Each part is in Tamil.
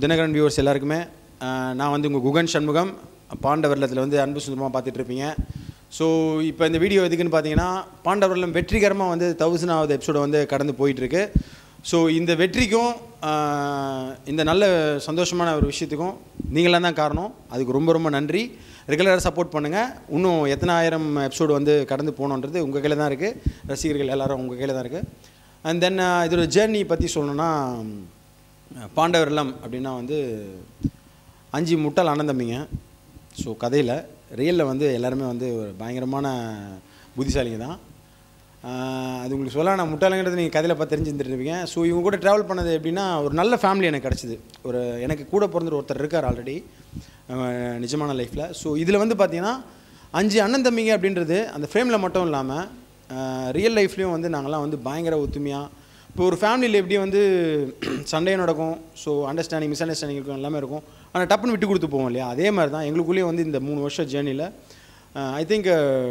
தினகரன் வியூவர்ஸ் எல்லாருக்குமே அஹ், நான் வந்து உங்கள் குகன் சண்முகம் பாண்டவர்லத்தில் வந்து அன்பு சுந்தரமாக பார்த்துட்டு இருப்பீங்க ஸோ இப்போ இந்த வீடியோ எதுக்குன்னு பார்த்தீங்கன்னா பாண்டவர்லம் வெற்றிகரமாக வந்து தௌசண்டாவது எபிசோடு வந்து கடந்து போயிட்டுருக்கு ஸோ இந்த வெற்றிக்கும் அஹ், இந்த நல்ல சந்தோஷமான ஒரு விஷயத்துக்கும் நீங்களாம் தான் காரணம் அதுக்கு ரொம்ப ரொம்ப நன்றி ரெகுலராக சப்போர்ட் பண்ணுங்கள் இன்னும் எத்தனை ஆயிரம் எபிசோடு வந்து கடந்து போகணுன்றது உங்கள் கையில் தான் இருக்குது ரசிகர்கள் எல்லாரும் உங்கள் கையில் தான் இருக்குது அண்ட் தென் இதோட ஜேர்னி பற்றி சொல்லணுன்னா பாண்டவர் இல்லம் அப்படின்னா வந்து அஞ்சு முட்டாள் ஆனந்தம்பிங்க ஸோ கதையில் ரியலில் வந்து எல்லாருமே வந்து ஒரு பயங்கரமான புத்திசாலிங்க தான் ஆஹ் அது உங்களுக்கு சொல்ல நான் முட்டாளுங்கிறது நீங்கள் கதையில் பார்த்து தெரிஞ்சுருந்துருப்பீங்க ஸோ இவங்க கூட ட்ராவல் பண்ணது எப்படின்னா ஒரு நல்ல ஃபேமிலி எனக்கு கிடச்சிது ஒரு எனக்கு கூட பிறந்த ஒருத்தர் இருக்கார் ஆல்ரெடி நிஜமான லைஃப்பில் ஸோ இதில் வந்து பார்த்தீங்கன்னா அஞ்சு அண்ணன் தம்பிங்க அப்படின்றது அந்த ஃப்ரேமில் மட்டும் இல்லாமல் ரியல் லைஃப்லேயும் வந்து நாங்கள்லாம் வந்து பயங்கர ஒத்துமையாக இப்போ ஒரு ஃபேமிலியில் எப்படி வந்து சண்டே நடக்கும் ஸோ அண்டர்ஸ்டாண்டிங் மிஸ் அண்டர்ஸ்டாண்டிங் இருக்கும் எல்லாமே இருக்கும் ஆனால் டப்புன்னு விட்டு கொடுத்து போவோம் இல்லையா அதே மாதிரி தான் எங்களுக்குள்ளேயே வந்து இந்த மூணு வருஷம் ஜேர்னியில் I think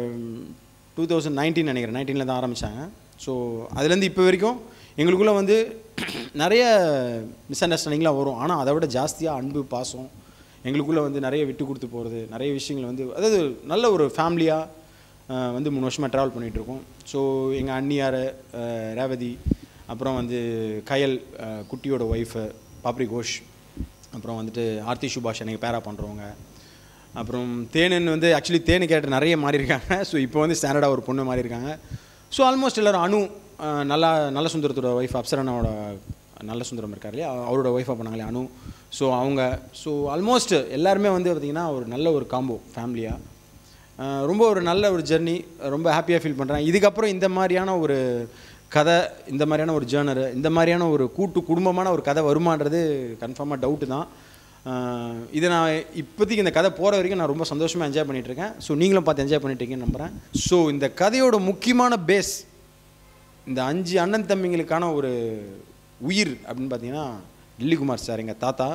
two thousand nineteen நினைக்கிறேன் நைன்டீனில் தான் ஆரம்பித்தாங்க ஸோ அதுலேருந்து இப்போ வரைக்கும் எங்களுக்குள்ளே வந்து நிறைய மிஸ் அண்டர்ஸ்டாண்டிங்லாம் வரும் ஆனால் அதை விட ஜாஸ்தியாக அன்பு பாசம் எங்களுக்குள்ளே வந்து நிறைய விட்டு கொடுத்து போகிறது நிறைய விஷயங்கள் வந்து அதாவது நல்ல ஒரு ஃபேமிலியாக வந்து மூணு வருஷமாக ட்ராவல் பண்ணிகிட்ருக்கோம் ஸோ எங்கள் அண்ணியார் அஹ், ரேவதி அப்புறம் வந்து கயல் அஹ், குட்டியோட ஒய்ஃபு பாப்ரி கோஷ் அப்புறம் வந்துட்டு ஆர்த்தி சுபாஷ் எனக்கு பேரா பண்ணுறவங்க அப்புறம் தேனுன்னு வந்து ஆக்சுவலி தேனு கேரக்டர் நிறைய மாறி இருக்காங்க ஸோ இப்போ வந்து ஸ்டாண்டர்டாக ஒரு பொண்ணு மாறி இருக்காங்க ஸோ ஆல்மோஸ்ட் எல்லோரும் அனு அஹ், நல்லா நல்ல சுந்தரத்தோட ஒய்ஃப் அப்சரனாவோட நல்ல சுந்தரம் இருக்கார் இல்லையா அவரோட ஒய்ஃபாக பண்ணாங்களே அனு ஸோ அவங்க ஸோ ஆல்மோஸ்ட் எல்லாருமே வந்து பார்த்திங்கன்னா ஒரு நல்ல ஒரு காம்போ ஃபேமிலியாக அஹ் ரொம்ப ஒரு நல்ல ஒரு ஜெர்னி ரொம்ப ஹாப்பியாக ஃபீல் பண்ணுறேன் இதுக்கப்புறம் இந்த மாதிரியான ஒரு கதை இந்த மாதிரியான ஒரு ஜேர்னரு இந்த மாதிரியான ஒரு கூட்டு குடும்பமான ஒரு கதை வருமான்றது கன்ஃபார்மாக டவுட்டு தான் அஹ் இதை நான் இப்போதைக்கு இந்த கதை போகிற வரைக்கும் நான் ரொம்ப சந்தோஷமாக என்ஜாய் பண்ணிகிட்ருக்கேன் ஸோ நீங்களும் பார்த்து என்ஜாய் பண்ணிட்டுருக்கீங்கன்னு நம்புகிறேன் ஸோ இந்த கதையோட முக்கியமான பேஸ் இந்த அஞ்சு அண்ணன் தம்பிங்களுக்கான ஒரு உயிர் அப்படின்னு பார்த்தீங்கன்னா டில்லிகுமார் சார் எங்கள் தாத்தா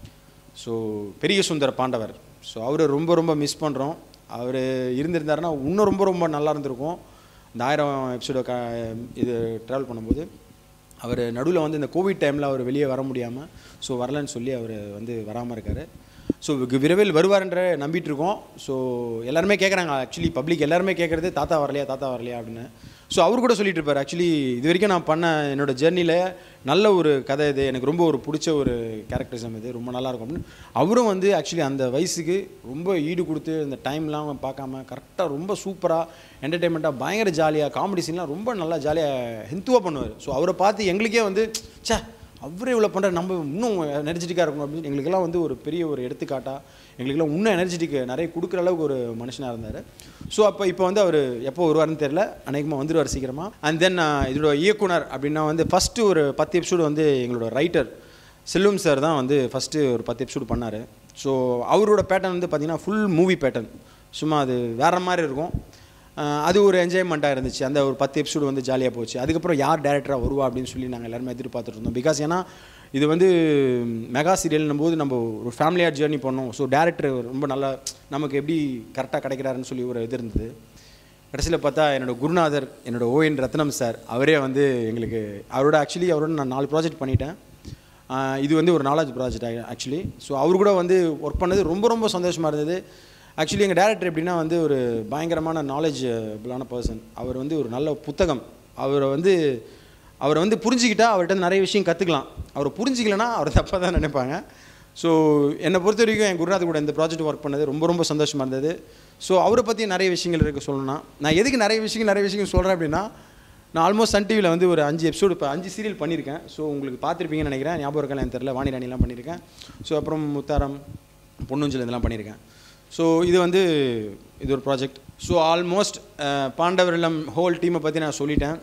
ஸோ பெரிய சுந்தர பாண்டவர் ஸோ அவரை ரொம்ப ரொம்ப மிஸ் பண்ணுறோம் அவர் இருந்திருந்தாருன்னா இன்னும் ரொம்ப ரொம்ப நல்லா இருந்திருக்கும் இந்த ஆயிரம் எபிசோட க இது ட்ராவல் பண்ணும்போது அவர் நடுவில் வந்து இந்த கோவிட் டைமில் அவர் வெளியே வர முடியாமல் ஸோ வரலன்னு சொல்லி அவர் வந்து வராமல் இருக்கார் ஸோ விரைவில் வருவார்ன்ற நம்பிட்டு இருக்கோம் ஸோ எல்லாருமே கேட்குறாங்க ஆக்சுவலி பப்ளிக் எல்லாருமே கேட்குறது தாத்தா வரலையா தாத்தா வரலையா அப்படின்னு ஸோ அவர் கூட சொல்லிட்டு இருப்பார் ஆக்சுவலி இது வரைக்கும் நான் பண்ண என்னோட ஜேர்னியில் நல்ல ஒரு கதை இது எனக்கு ரொம்ப ஒரு பிடிச்ச ஒரு கேரக்டரிசம் இது ரொம்ப நல்லா இருக்கும் அப்படின்னு அவரும் வந்து ஆக்சுவலி அந்த வயசுக்கு ரொம்ப ஈடு கொடுத்து இந்த டைம்லாம் பார்க்காம கரெக்டாக ரொம்ப சூப்பராக என்டர்டெயின்மெண்ட்டாக பயங்கர ஜாலியாக காமெடி சீன்லாம் ரொம்ப நல்லா ஜாலியாக ஹென்த்துவாக பண்ணுவார் ஸோ அவரை பார்த்து எங்களுக்கே வந்து ச்சே அவரே இவ்வளோ பண்ணுற நம்ம இன்னும் எனர்ஜெட்டிக்காக இருக்கணும் அப்படின்னு எங்களுக்கெல்லாம் வந்து ஒரு பெரிய ஒரு எடுத்துக்காட்டாக எங்களுக்கெல்லாம் இன்னும் எனர்ஜெட்டிக் நிறைய கொடுக்குற அளவுக்கு ஒரு மனுஷனாக இருந்தார் ஸோ அப்போ இப்போ வந்து அவர் எப்போ வருவாருன்னு தெரில அநேகமாக வந்துடுவார் சீக்கிரமாக அண்ட் தென் இதோட இயக்குனர் அப்படின்னா வந்து ஃபஸ்ட்டு ஒரு பத்து எபிசோடு வந்து எங்களோட ரைட்டர் செல்வம் சார் தான் வந்து ஃபஸ்ட்டு ஒரு பத்து எபிசோடு பண்ணார் ஸோ அவரோட பேட்டர்ன் வந்து பார்த்திங்கன்னா ஃபுல் மூவி பேட்டர்ன் சும்மா அது வேறு மாதிரி இருக்கும் அஹ் அது ஒரு என்ஜாய்மெண்ட்டாக இருந்துச்சு அந்த ஒரு பத்து எபிசோடு வந்து ஜாலியாக போச்சு அதுக்கப்புறம் யார் டேரக்டராக வருவா அப்படின்னு சொல்லி நாங்கள் எல்லாருமே எதிர்பார்த்துட்டு இருந்தோம் பிகாஸ் ஏன்னா இது வந்து மெகா சீரியல்னும் போது நம்ம ஒரு ஃபேமிலியாக ஜேர்னி பண்ணோம் ஸோ டேரக்டர் ரொம்ப நல்லா நமக்கு எப்படி கரெக்டாக கிடைக்கிறாருன்னு சொல்லி ஒரு இது இருந்தது கடைசியில் பார்த்தா என்னோட குருநாதர் என்னோட ஓஎன் ரத்னம் சார் அவரே வந்து எங்களுக்கு அவரோட ஆக்சுவலி அவரோட நான் நாலு ப்ராஜெக்ட் பண்ணிட்டேன் ஆஹ் இது வந்து ஒரு நாலாவது ப்ராஜெக்ட் ஆக்சுவலி ஸோ அவர் கூட வந்து ஒர்க் பண்ணது ரொம்ப ரொம்ப சந்தோஷமாக இருந்தது ஆக்சுவலி எங்கள் டேரக்டர் எப்படின்னா வந்து ஒரு பயங்கரமான நாலேஜபிளான பர்சன் அவர் வந்து ஒரு நல்ல புத்தகம் அவரை வந்து அவரை வந்து புரிஞ்சுக்கிட்டா அவர்கிட்ட இருந்து நிறைய விஷயம் கற்றுக்கலாம் அவரை புரிஞ்சிக்கலனா அவர் தப்பாக தான் நினைப்பாங்க ஸோ என்னை பொறுத்த வரைக்கும் என் குருநாத் கூட இந்த ப்ராஜெக்ட் ஒர்க் பண்ணது ரொம்ப ரொம்ப சந்தோஷமாக இருந்தது ஸோ அவரை பற்றி நிறைய விஷயங்கள் இருக்குது சொல்லணும்னா நான் எதுக்கு நிறைய விஷயங்கள் நிறைய விஷயங்கள் சொல்கிறேன் அப்படின்னா நான் ஆல்மோஸ்ட் சன் டிவியில் வந்து ஒரு அஞ்சு எபிசோடு இப்போ அஞ்சு சீரியல் பண்ணியிருக்கேன் ஸோ உங்களுக்கு பார்த்துருப்பீங்கன்னு நினைக்கிறேன் ஞாபகம் இருக்கலாம் எனக்கு தெரியல வாணி ராணிலாம் பண்ணியிருக்கேன் ஸோ அப்புறம் முத்தாரம் பொன்னுஞ்சல் இதெல்லாம் பண்ணியிருக்கேன் ஸோ இது வந்து இது ஒரு ப்ராஜெக்ட் ஸோ ஆல்மோஸ்ட் பாண்டவர் இல்லம் ஹோல் டீமை பற்றி நான் சொல்லிட்டேன்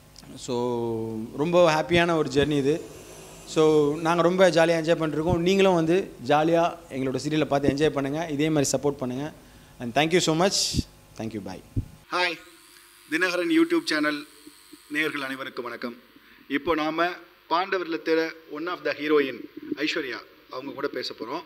ஸோ ரொம்ப ஹாப்பியான ஒரு ஜெர்னி இது ஸோ நாங்கள் ரொம்ப ஜாலியாக என்ஜாய் பண்ணிருக்கோம் நீங்களும் வந்து ஜாலியாக எங்களோட சீரியலை பார்த்து என்ஜாய் பண்ணுங்கள் இதே மாதிரி சப்போர்ட் பண்ணுங்கள் and thank you so much thank you bye hi Dinakaran YouTube channel நேயர்கள் அனைவருக்கும் வணக்கம் இப்போ நாம் பாண்டவரில் திற one of the heroine Aishwarya அவங்க கூட பேச போகிறோம்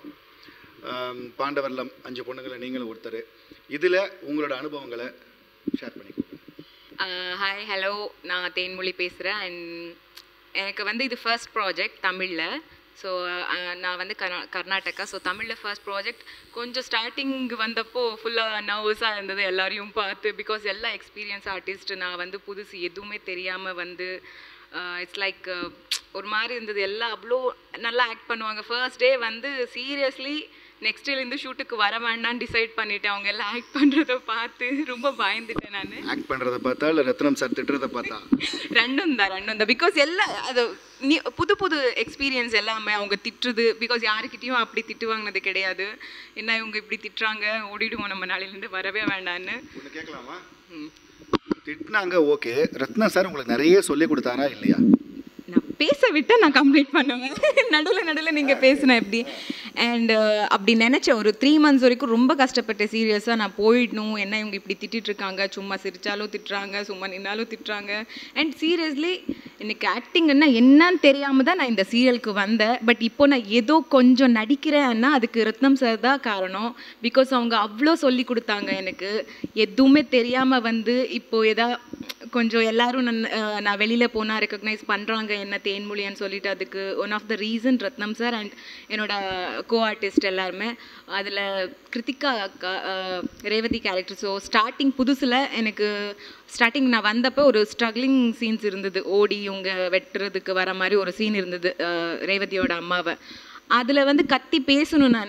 பாண்டவர்லம் அஞ்சு பொண்ணுங்களை நீங்களும் ஒருத்தர் இதில் உங்களோட அனுபவங்களை ஷேர் பண்ணிக்கோங்க ஹாய் ஹலோ நான் தேன்மொழி பேசுகிறேன் அண்ட் எனக்கு வந்து இது ஃபர்ஸ்ட் ப்ராஜெக்ட் தமிழில் ஸோ நான் வந்து கர்நா கர்நாடகா ஸோ தமிழில் ஃபர்ஸ்ட் ப்ராஜெக்ட் கொஞ்சம் ஸ்டார்டிங் வந்தப்போ ஃபுல்லாக நர்வஸாக இருந்தது எல்லாரையும் பார்த்து பிகாஸ் எல்லா எக்ஸ்பீரியன்ஸ் ஆர்டிஸ்ட் நான் வந்து புதுசு எதுவுமே தெரியாமல் வந்து இட்ஸ் லைக் ஒரு மாதிரி இருந்தது எல்லாம் அவ்வளோ நல்லா ஆக்ட் பண்ணுவாங்க ஃபர்ஸ்ட் டே வந்து சீரியஸ்லி நெக்ஸ்ட் டேலேருந்து ஷூட்டுக்கு வர வேண்டாம்னு டிசைட் பண்ணிட்டேன் அவங்க எல்லாம் ஆக்ட் பண்ணுறத பார்த்து ரொம்ப பயந்துட்டேன் நான் ஆக்ட் பண்ணுறத பார்த்தா இல்லை ரத்னம் சார் திட்டுறதை பார்த்தா ரெண்டும் தான் ரெண்டும் தான் பிகாஸ் எல்லாம் அது நீ புது புது எக்ஸ்பீரியன்ஸ் எல்லாமே அவங்க திட்டுறது பிகாஸ் யாருக்கிட்டேயும் அப்படி திட்டு வாங்கினது கிடையாது என்ன இவங்க இப்படி திட்டுறாங்க ஓடிடுவோம் நம்ம நாளையிலேருந்து வரவே வேண்டான்னு ஒன்று கேட்கலாமா திட்டினாங்க ஓகே ரத்னா சார் உங்களுக்கு நிறைய சொல்லி கொடுத்தாரா இல்லையா நான் பேச விட்டு நான் கம்ப்ளீட் பண்ணுவேன் நடுவில் நடுவில் நீங்கள் பேசினேன் எப்படி அண்ட் அப்படி நினச்சேன் ஒரு த்ரீ மந்த்ஸ் வரைக்கும் ரொம்ப கஷ்டப்பட்டேன் சீரியஸாக நான் போயிடணும் என்ன இவங்க இப்படி திட்டிட்டு இருக்காங்க சும்மா சிரிச்சாலும் திட்டுறாங்க சும்மா நின்னாலும் திட்டுறாங்க அண்ட் சீரியஸ்லி எனக்கு ஆக்டிங்னா என்னன்னு தெரியாமல் தான் நான் இந்த சீரியலுக்கு வந்தேன் பட் இப்போ நான் ஏதோ கொஞ்சம் நடிக்கிறேன்னா அதுக்கு ரத்னம் சார் தான் காரணம் பிகாஸ் அவங்க அவ்வளோ சொல்லி கொடுத்தாங்க எனக்கு எதுவுமே தெரியாமல் வந்து இப்போ எதா கொஞ்சம் எல்லாரும் நான் அஹ், நான் வெளியில் போனால் ரெக்கக்னைஸ் பண்ணுறாங்க என்ன தேன்மொழின்னு சொல்லிட்டு அதுக்கு one of the reason Ratnam sir and என்னோட கோ ஆர்டிஸ்ட் எல்லாருமே அதில் கிருத்திகா அக்கா அஹ், ரேவதி கேரக்டர் ஸோ ஸ்டார்டிங் புதுசில் எனக்கு ஸ்டார்டிங் நான் வந்தப்போ ஒரு ஸ்ட்ரகிளிங் சீன்ஸ் இருந்தது ஓடி இவங்க வெட்டுறதுக்கு வர மாதிரி ஒரு சீன் இருந்தது அஹ், ரேவதியோட அம்மாவை அதில் வந்து கத்தி பேசணும் நான்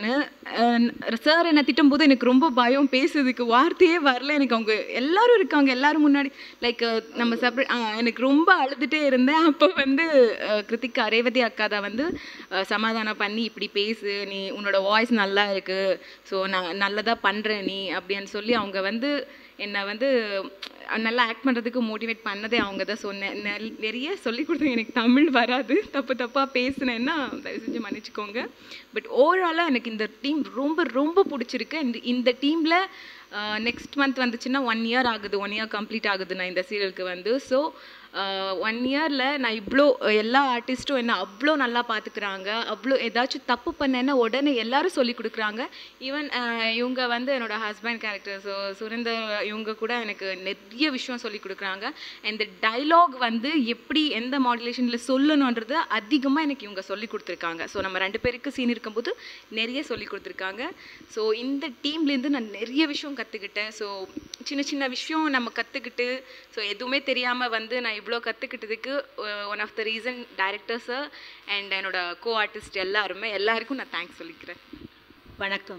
சார் என்னை திட்டும்போது எனக்கு ரொம்ப பயம் பேசுறதுக்கு வார்த்தையே வரல எனக்கு அவங்க எல்லாரும் இருக்காங்க எல்லாரும் முன்னாடி லைக் நம்ம செப்பரேட் எனக்கு ரொம்ப அழுதுகிட்டே இருந்தேன் அப்போ வந்து அஹ், கிருத்திகா ரேவதி அக்கா தான் வந்து அஹ், சமாதானம் பண்ணி இப்படி பேசு நீ உன்னோட வாய்ஸ் நல்லா இருக்கு ஸோ நான் நல்லதாக பண்ணுறேன் நீ அப்படின்னு சொல்லி அவங்க வந்து என்னை வந்து அஹ், நல்லா ஆக்ட் பண்ணுறதுக்கு மோட்டிவேட் பண்ணதே அவங்க தான் சொன்னேன் நெல்- நிறைய சொல்லி கொடுத்தாங்க எனக்கு தமிழ் வராது தப்பு தப்பாக பேசுனேன்னா தயவு செஞ்சு மன்னிச்சுக்கோங்க பட் ஓவராலாக எனக்கு இந்த டீம் ரொம்ப ரொம்ப பிடிச்சிருக்கு இந்த இந்த டீமில் நெக்ஸ்ட் மந்த் வந்துச்சுன்னா ஒன் இயர் ஆகுது ஒன் இயர் கம்ப்ளீட் ஆகுது நான் இந்த சீரியலுக்கு வந்து ஸோ ஒன் இயரில் நான் இவ்வளோ எல்லா ஆர்டிஸ்ட்டும் என்ன அவ்வளோ நல்லா பார்த்துக்கிறாங்க அவ்வளோ ஏதாச்சும் தப்பு பண்ணேன்னா உடனே எல்லாரும் சொல்லி கொடுக்குறாங்க ஈவன் இவங்க வந்து என்னோட ஹஸ்பண்ட் கேரக்டர் ஸோ சுரேந்தர் இவங்க கூட எனக்கு நிறைய விஷயம் சொல்லி கொடுக்குறாங்க இந்த டைலாக் வந்து எப்படி எந்த மாடுலேஷனில் சொல்லணுன்றது அதிகமாக எனக்கு இவங்க சொல்லி கொடுத்துருக்காங்க ஸோ நம்ம ரெண்டு பேருக்கு சீன் இருக்கும்போது நிறைய சொல்லி கொடுத்துருக்காங்க ஸோ இந்த டீம்லேருந்து நான் நிறைய விஷயம் கற்றுக்கிட்டேன் ஸோ சின்ன சின்ன விஷயம் நம்ம கற்றுக்கிட்டு ஸோ எதுவுமே தெரியாமல் வந்து நான் இவ்வளோ கற்றுக்கிட்டதுக்கு one of the reason director sir and என்னோட கோ ஆர்டிஸ்ட் எல்லாருமே எல்லாருக்கும் நான் தேங்க்ஸ் சொல்லிக்கிறேன் வணக்கம்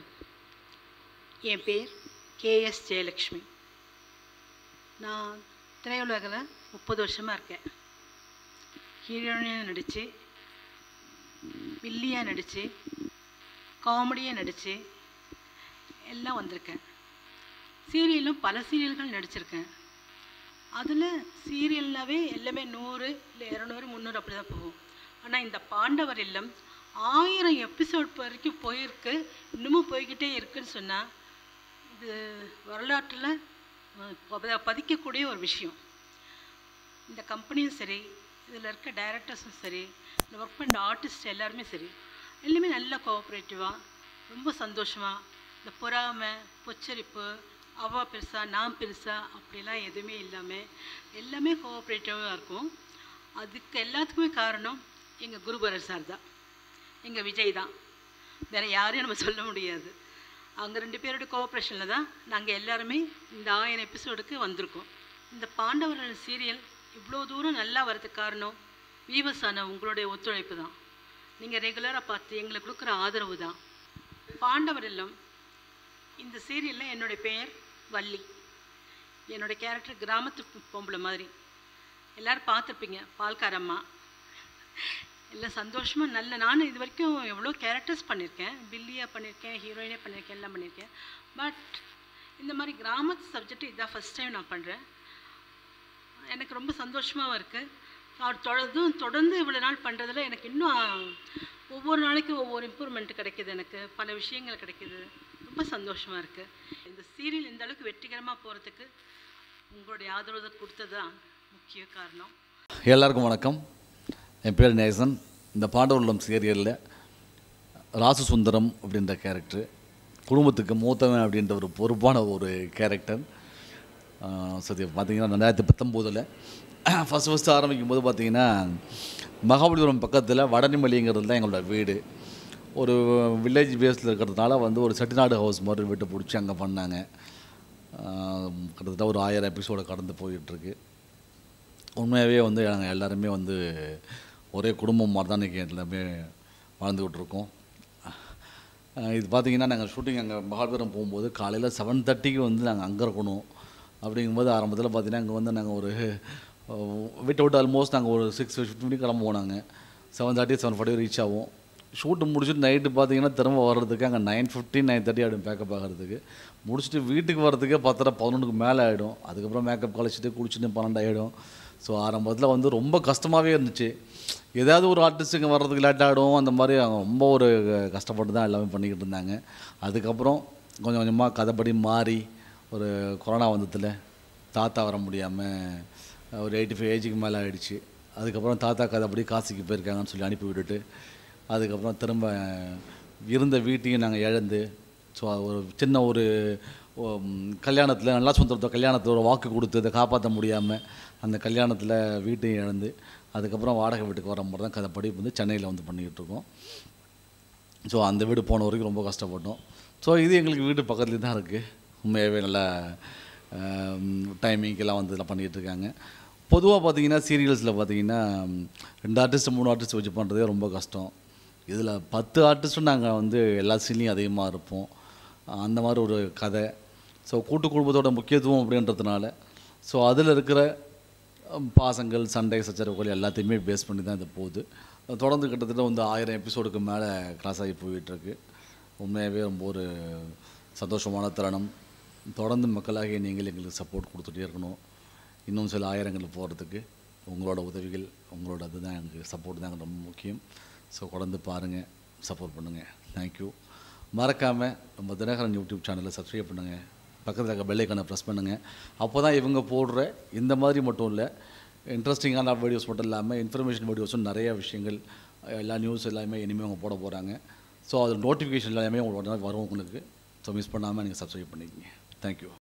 என் பேர் கேஎஸ் ஜெயலக்ஷ்மி நான் திரையுலகில் முப்பது வருஷமாக இருக்கேன் ஹீரோயினாக நடித்து வில்லியாக நடித்து காமெடியாக நடித்து எல்லாம் வந்திருக்கேன் சீரியலும் பல சீரியல்கள் நடிச்சிருக்கேன் அதில் சீரியல்னாவே எல்லாமே நூறு இல்லை இரநூறு முந்நூறு அப்படி தான் போகும் ஆனால் இந்த பாண்டவர் இல்லம் ஆயிரம் எபிசோட் வரைக்கும் போயிருக்கு இன்னமும் போய்கிட்டே இருக்குன்னு சொன்னால் இது வரலாற்றில் அஹ், பத- பதிக்கக்கூடிய ஒரு விஷயம் இந்த கம்பெனியும் சரி இதில் இருக்க டைரக்டர்ஸும் சரி இந்த ஒர்க் பண்ணுற ஆர்டிஸ்ட் எல்லாருமே சரி எல்லாமே நல்ல கோஆப்ரேட்டிவாக ரொம்ப சந்தோஷமாக இந்த பொறாமை பொச்சரிப்பு அவ பெருசா நான் பெருசா அப்படிலாம் எதுவுமே இல்லாமல் எல்லாமே கோஆப்ரேட்டிவாக இருக்கும் அதுக்கு எல்லாத்துக்குமே காரணம் எங்கள் குருபரர் சார் தான் எங்கள் விஜய் தான் வேறு யாரையும் நம்ம சொல்ல முடியாது அவங்க ரெண்டு பேரோட கோஆப்ரேஷனில் தான் நாங்கள் எல்லாருமே இந்த ஆயிரம் எபிசோடுக்கு வந்திருக்கோம் இந்த பாண்டவர்கள் சீரியல் இவ்வளோ தூரம் நல்லா வரதுக்கு காரணம் வீவர்ஸ் ஆன உங்களுடைய ஒத்துழைப்பு தான் நீங்கள் ரெகுலராக பார்த்து எங்களுக்கு கொடுக்குற ஆதரவு தான் பாண்டவர் இல்லம் இந்த சீரியலில் என்னுடைய பெயர் வள்ளி என்னோட கேரக்டர் கிராமத்து பொ- பொம்பளை மாதிரி எல்லாரும் பார்த்துருப்பீங்க பால்காரம்மா எல்லாம் சந்தோஷமாக நல்ல நானும் இது வரைக்கும் எவ்வளோ கேரக்டர்ஸ் பண்ணியிருக்கேன் பில்லியாக பண்ணியிருக்கேன் ஹீரோயினே பண்ணியிருக்கேன் எல்லாம் பண்ணியிருக்கேன் பட் இந்த மாதிரி கிராமத்து சப்ஜெக்ட் இதான் ஃபஸ்ட் டைம் நான் பண்ணுறேன் எனக்கு ரொம்ப சந்தோஷமாகவும் இருக்குது அவர் தொடர்ந்தும் தொடர்ந்து இவ்வளோ நாள் பண்ணுறதுல எனக்கு இன்னும் ஒவ்வொரு நாளைக்கும் ஒவ்வொரு இம்ப்ரூவ்மெண்ட் கிடைக்குது எனக்கு பல விஷயங்கள் கிடைக்குது ரொம்ப சந்தோஷமாக இருக்குது இந்த சீரியல் இந்த அளவுக்கு வெற்றிகரமாக போகிறதுக்கு உங்களுடைய ஆதரவு கொடுத்தது தான் முக்கிய காரணம் எல்லாருக்கும் வணக்கம் என் பேர் நேசன் இந்த பாண்டவர்லம் சீரியலில் ராசு சுந்தரம் அப்படின்ற கேரக்டர் குடும்பத்துக்கு மூத்தவன் அப்படின்ற ஒரு பொறுப்பான ஒரு கேரக்டர் சரி பார்த்தீங்கன்னா ரெண்டாயிரத்தி பத்தொம்போதில் ஃபஸ்ட் ஃபஸ்ட்டு ஆரம்பிக்கும் போது பார்த்தீங்கன்னா மகாபலிபுரம் பக்கத்தில் வடனிமலிங்கிறது தான் எங்களோட வீடு ஒரு வில்லேஜ் பேஸில் இருக்கிறதுனால வந்து ஒரு செட்டிநாடு ஹவுஸ் மாதிரி வீட்டை பிடிச்சி அங்கே பண்ணாங்க ஆஹ் கிட்டத்தட்ட ஒரு ஆயிரம் எபிசோட கடந்து போயிட்டுருக்கு உண்மையாகவே வந்து நாங்கள் எல்லாருமே வந்து ஒரே குடும்பம் மாதிரி தான் இன்றைக்கி எல்லாமே வாழ்ந்துக்கிட்டு இருக்கோம் அஹ் இது பார்த்தீங்கன்னா நாங்கள் ஷூட்டிங் அங்கே மகாபலிபுரம் போகும்போது காலையில் செவன் தேர்ட்டிக்கு வந்து நாங்கள் அங்கே இருக்கணும் அப்படிங்கும்போது ஆரம்பத்தில் பார்த்தீங்கன்னா அங்கே வந்து நாங்கள் ஒரு அஹ், வீட்டை விட்டு ஆல்மோஸ்ட் நாங்கள் ஒரு சிக்ஸ் ஃபிஃப்டி கிளம்புவோம் நாங்கள் seven thirty seven forty reach ஆகும் ஷூட்டு முடிச்சுட்டு நைட்டு பார்த்தீங்கன்னா திரும்ப வர்றதுக்கு அங்கே நைன் ஃபிஃப்டின் நைன் தேர்ட்டி ஆகிடும் பேக்கப் ஆகிறதுக்கு முடிச்சுட்டு வீட்டுக்கு வர்றதுக்கே பத்தரை பதினொன்றுக்கு மேலே ஆகிடும் அதுக்கப்புறம் மேக்கப் கழிச்சிட்டு குளிச்சுட்டு பன்னெண்டு ஆகிடும் ஸோ ஆரம்பத்தில் வந்து ரொம்ப கஷ்டமாகவே இருந்துச்சு ஏதாவது ஒரு ஆர்டிஸ்ட்டுங்க வர்றதுக்கு லேட் ஆகிடும் அந்த மாதிரி அவங்க ரொம்ப ஒரு கஷ்டப்பட்டு தான் எல்லாமே பண்ணிக்கிட்டு இருந்தாங்க அதுக்கப்புறம் கொஞ்சம் கொஞ்சமாக கதைப்படி மாறி ஒரு கொரோனா வந்ததில் தாத்தா வர முடியாமல் ஒரு எயிட்டி ஃபைவ் ஏஜுக்கு மேலே ஆயிடுச்சு அதுக்கப்புறம் தாத்தா கதைப்படி காசிக்கு போயிருக்காங்கன்னு சொல்லி அனுப்பி விட்டுட்டு அதுக்கப்புறம் திரும்ப இருந்த வீட்டையும் நாங்கள் இழந்து ஸோ ஒரு சின்ன ஒரு கல்யாணத்தில் நல்லா சுந்தரத்தோட கல்யாணத்தில் ஒரு வாக்கு கொடுத்து அதை காப்பாற்ற முடியாமல் அந்த கல்யாணத்தில் வீட்டையும் இழந்து அதுக்கப்புறம் வாடகை வீட்டுக்கு வர மாதிரி தான் கதை படிப்பு வந்து சென்னையில் வந்து பண்ணிக்கிட்டு இருக்கோம் ஸோ அந்த வீடு போன வரைக்கும் ரொம்ப கஷ்டப்பட்டோம் ஸோ இது எங்களுக்கு வீடு பக்கத்துலேயே தான் இருக்குது உண்மையாகவே நல்லா டைமிங்கெல்லாம் வந்து இதெல்லாம் பண்ணிகிட்டு இருக்காங்க பொதுவாக பார்த்தீங்கன்னா சீரியல்ஸில் பார்த்தீங்கன்னா ம், ரெண்டு ஆர்டிஸ்ட் மூணு ஆர்டிஸ்ட் வச்சு பண்ணுறதே ரொம்ப கஷ்டம் இதில் பத்து ஆர்டிஸ்ட்டும் நாங்கள் வந்து எல்லா சீன்லேயும் அதிகமாக இருப்போம் அந்த மாதிரி ஒரு கதை ஸோ கூட்டு குடும்பத்தோட முக்கியத்துவம் அப்படின்றதுனால ஸோ அதில் இருக்கிற அஹ், பாசங்கள் சண்டை சச்சரவுகள் எல்லாத்தையுமே பேஸ் பண்ணி தான் இது போகுது தொடர்ந்து கிட்டத்தட்ட வந்து ஆயிரம் எபிசோடுக்கு மேலே கிராஸ் ஆகி போயிட்டுருக்கு உண்மையாகவே ரொம்ப ஒரு சந்தோஷமான தருணம் தொடர்ந்து மக்களாகிய நீங்கள் எங்களுக்கு சப்போர்ட் கொடுத்துட்டே இருக்கணும் இன்னும் சில ஆயிரங்கள் போகிறதுக்கு உங்களோட உதவிகள் உங்களோட அதுதான் எனக்கு சப்போர்ட் தான் எனக்கு ரொம்ப முக்கியம் ஸோ தொடர்ந்து பாருங்கள் சப்போர்ட் பண்ணுங்கள் தேங்க்யூ மறக்காமல் நம்ம தினகரன் யூடியூப் சேனலை சப்ஸ்கிரைப் பண்ணுங்கள் பக்கத்தில் இருக்க பெல்லைக்கான ப்ரெஸ் பண்ணுங்கள் அப்போ தான் இவங்க போடுற இந்த மாதிரி மட்டும் இல்லை இன்ட்ரெஸ்டிங்கான வீடியோஸ் மட்டும் இல்லாமல் இன்ஃபர்மேஷன் வீடியோஸும் நிறைய விஷயங்கள் எல்லா நியூஸ் எல்லாமே இனிமேல் அவங்க போட போகிறாங்க ஸோ அது நோட்டிஃபிகேஷன் எல்லாமே உங்களுக்கு உடனே வரும் உங்களுக்கு ஸோ மிஸ் பண்ணாமல் நீங்கள் சப்ஸ்கிரைப் பண்ணிக்கங்க தேங்க்யூ